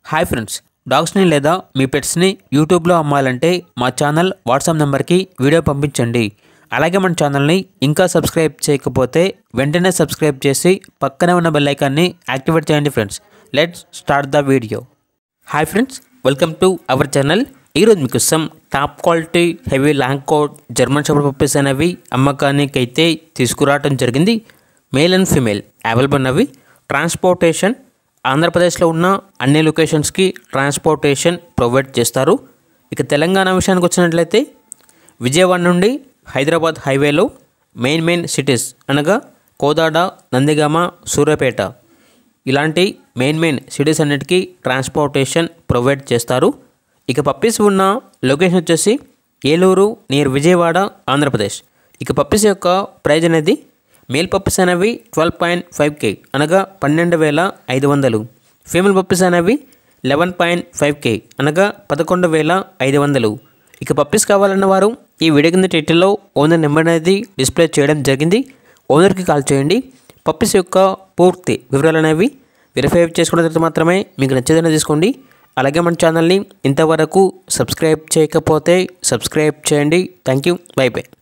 hi friends డాగ్స్ని లేదా మీ పెట్స్ని యూట్యూబ్లో అమ్మాలంటే మా ఛానల్ వాట్సాప్ నెంబర్కి వీడియో పంపించండి అలాగే మన ఛానల్ని ఇంకా సబ్స్క్రైబ్ చేయకపోతే వెంటనే సబ్స్క్రైబ్ చేసి పక్కనే ఉన్న బెల్ ఐకాన్ని యాక్టివేట్ చేయండి friends let's start the video hi friends welcome to our channel ఈరోజు మీకోసం top quality heavy long coat German shepherd puppies అనేవి అమ్మకానికి అయితే తీసుకురావడం జరిగింది మేల్ అండ్ ఫీమేల్ అవైలబుల్ ఉన్నవి ట్రాన్స్పోర్టేషన్ ఆంధ్రప్రదేశ్లో ఉన్న అన్ని లొకేషన్స్కి ట్రాన్స్పోర్టేషన్ ప్రొవైడ్ చేస్తారు ఇక తెలంగాణ విషయానికి వచ్చినట్లయితే విజయవాడ నుండి హైదరాబాద్ హైవేలో మెయిన్ మెయిన్ సిటీస్ అనగా కోదాడ నందిగామ సూర్యాపేట ఇలాంటి మెయిన్ మెయిన్ సిటీస్ అన్నిటికీ ట్రాన్స్పోర్టేషన్ ప్రొవైడ్ చేస్తారు ఇక పప్పీస్ ఉన్న లొకేషన్ వచ్చేసి ఏలూరు నియర్ విజయవాడ ఆంధ్రప్రదేశ్ ఇక పప్పీస్ యొక్క ప్రైజ్ అనేది మేల్ పప్పీస్ అనేవి ట్వెల్వ్ పాయింట్ ఫైవ్ కే అనగా పన్నెండు వేల ఐదు వందలు ఫీమేల్ పప్పీస్ అనేవి లెవెన్ పాయింట్ ఫైవ్ కే అనగా పదకొండు వేల ఐదు వందలు ఇక పప్పీస్ కావాలన్న వారు ఈ వీడియో కింద టైటిల్లో ఓనర్ నెంబర్ అనేది డిస్ప్లే చేయడం జరిగింది ఓనర్కి కాల్ చేయండి పప్పీస్ యొక్క పూర్తి వివరాలు అనేవి వెరిఫై చేసుకున్న తర్వాత మాత్రమే మీకు నచ్చేదైనా తీసుకోండి అలాగే మన ఛానల్ని ఇంతవరకు సబ్స్క్రైబ్ చేయకపోతే సబ్స్క్రైబ్ చేయండి థ్యాంక్ యూ బై బై